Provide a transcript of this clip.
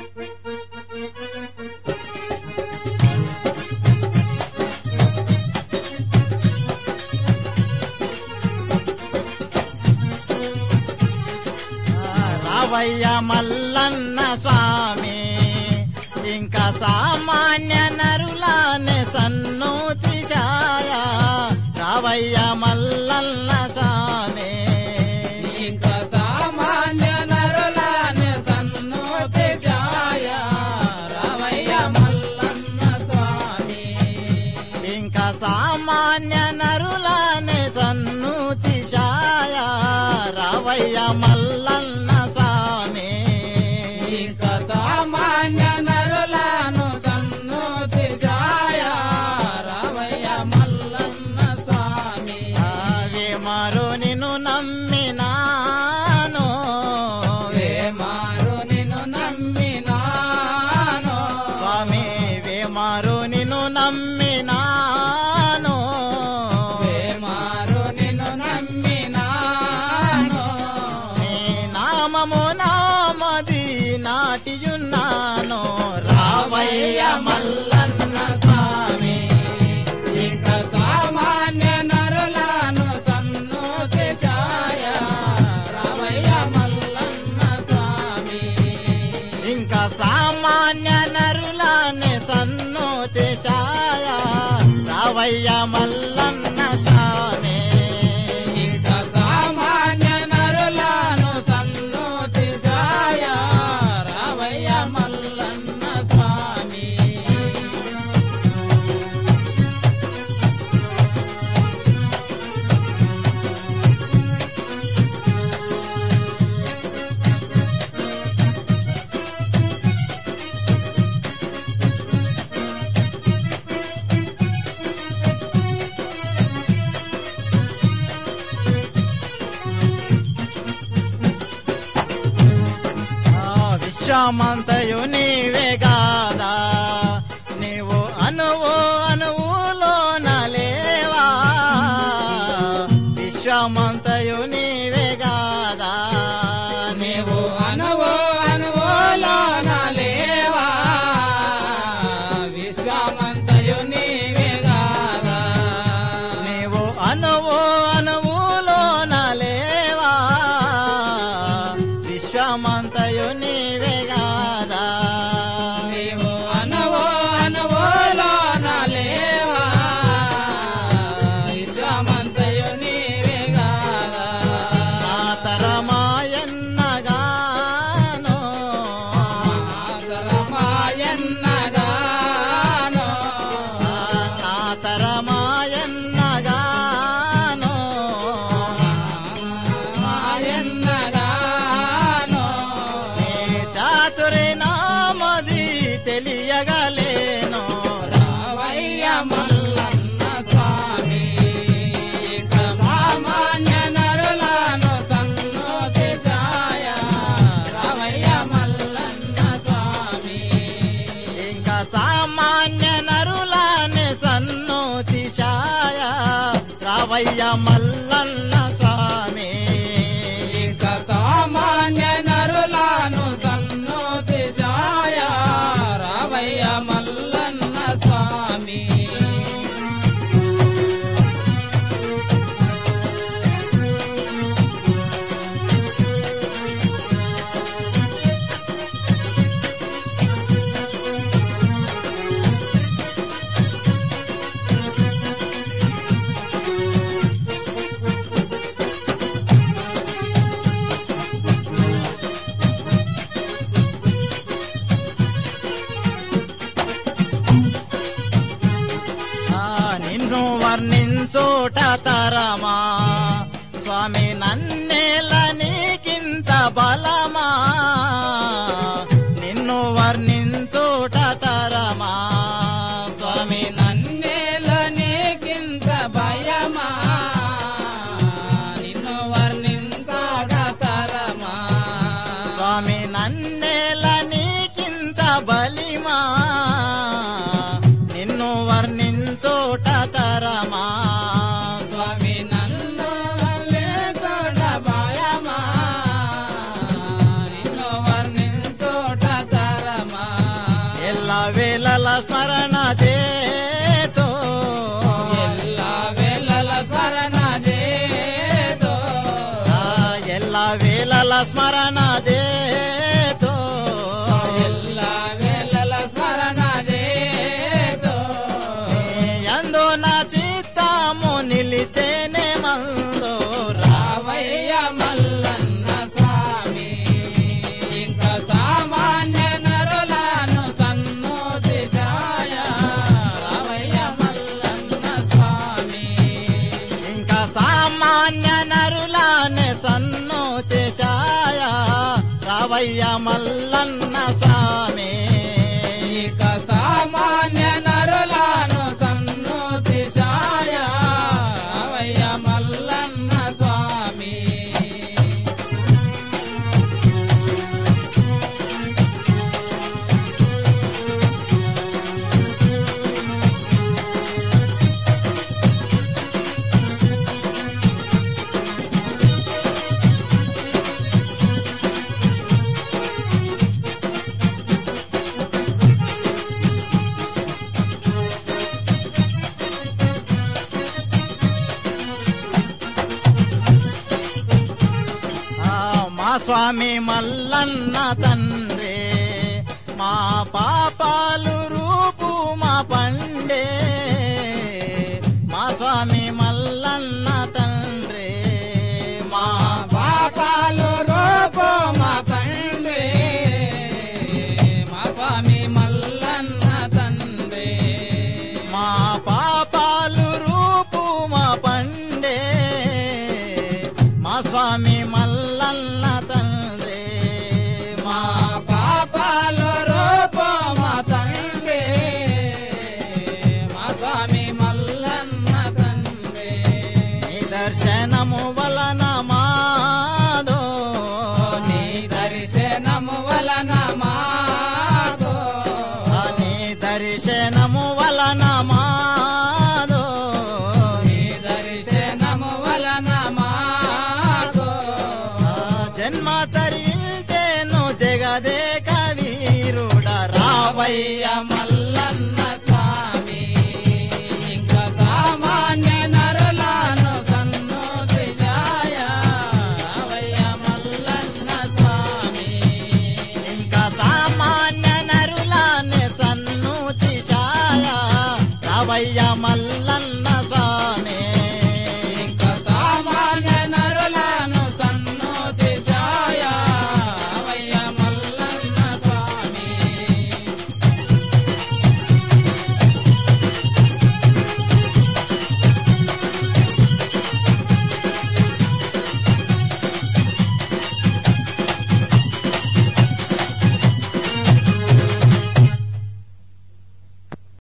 రావయ్య మల్లన్న స్వామి ఇంకా సామాన్య నరులానే సన్నూతి ఛాయ రావయ్య మల్లన్న స్వామి ఇంకా సామాన్య నరులాని సన్నోతి జాయ రామయ్య మల్లన్న స్వామి ఇంకా సామాన్య నరులానే సన్నూతి ఛాయ రావయ్య మల్లన్న స్వామి ఇంకా సామాన్య నరులను సన్నోతి జాయ రామయ్య మల్లన్న స్వామి ఆవే మారు నిన్ను నమ్మినాను వేమారు నిన్ను నమ్మినాను స్వామి వేమారు నిన్ను నమ్మినాను వేమారు నిన్ను నమ్మినాను నీ నామము నామది నాటియున్నాను రావయ్య మల్లన్న స్వామి ఇంకా సామాన్య నరులను సన్నోతి ఛాయ రామయ్య మల్లన్న స్వామి ఇంకా సామాన్య నరులానే సన్నోతి ఛాయ రావయ్య మల్లన్న స్వామి ఇంకా సామాన్య నరులను సన్నోతి ఛాయ రామయ్య మల్లన్న స్వామి ఆ విశ్వమంతయు నీవే గాదా నీవు అనువు అనువులో నలేవా విశ్వమంతయు నీవే గాదా నీవు అనువో అనువోలోన లేవా విశ్వమంతయు నీవే గాదా నీవు అనువు అనువులో నలేవా విశ్వమంతయు నీవే గాదా నీవు అనువో అనువోలోన లేవా విశ్వమంతయు నీవే గాదా నా తరమాయన్నగాను ఆదరమాయన్నగానో నా తరమాయన్నగాను మాయన్నగానో నీ చాతురి నామది తెలియగలేను రావయ్య మల్లన్న స్వామి ఇక సామాన్య నరులను సన్నోతి ఛాయ రావయ్య మల్లన్న స్వామి ఇంకా సామాన్య నరులానే సన్నోతి ఛాయ రావయ్య మల్లన్న స్వామి ఇక సామాన్య నరులను సన్నోతి ఛాయ రావయ్య మల్లన్న స్వామి ఆ నిన్ను వర్ణించోట తరమా స్వామి నన్నేల నీకింత బలమా నిన్ను వర్ణించోట తరమా స్వామి నన్నేల నీకింత భయమా నిన్ను వర్ణించాగ తరమా స్వామి నన్నేల నీకింత బలిమా నిన్ను వర్ణించోట తరమా స్వామి నన్ను వల్లే తోడ భయమా ఎల్ల వేళల స్మరణ దేతో ಎಲ್ಲ ವೇಳಲ ಸ್ಮರಣ ದೇತೋ ఎందు నా చిత్తము నిలిచేనే మందో రావయ్య మల్లన్న స్వామి ఇంకా సామాన్య నరులను సన్నోతిశాయ రావయ్య మల్లన్న స్వామి ఇంకా సామాన్య నరులానే సన్నోతిశాయ రావయ్య మల్లన్న స్వామి ఇక సామాన్య నరులను సన్నోతిశాయ రావయ్య మల్లన్న స్వామి ఆ, మా స్వామి మల్లన్న తండ్రి మా పాపాలు రూపు మా పండే మా స్వామి మల్లన్న తండ్రి మా పాపాలు రూపో మా తండ్రి మా స్వామి మల్లన్న తండ్రి మా పాపాలు రూపు మా పండే మా స్వామి మల్లన్న తండ్రి మా మా పాపాలు రూపో మా తండ్రి మా స్వామి మల్లన్న తండ్రి నీ దర్శనము వలన మాదో నీ దర్శనము వలన మాతో నీ దర్శనము వలన మాదో నీ దర్శనము వలన మాతో ఆ జన్మ తరించేను జగదే కవీరుడ రావయ్య రావయ్య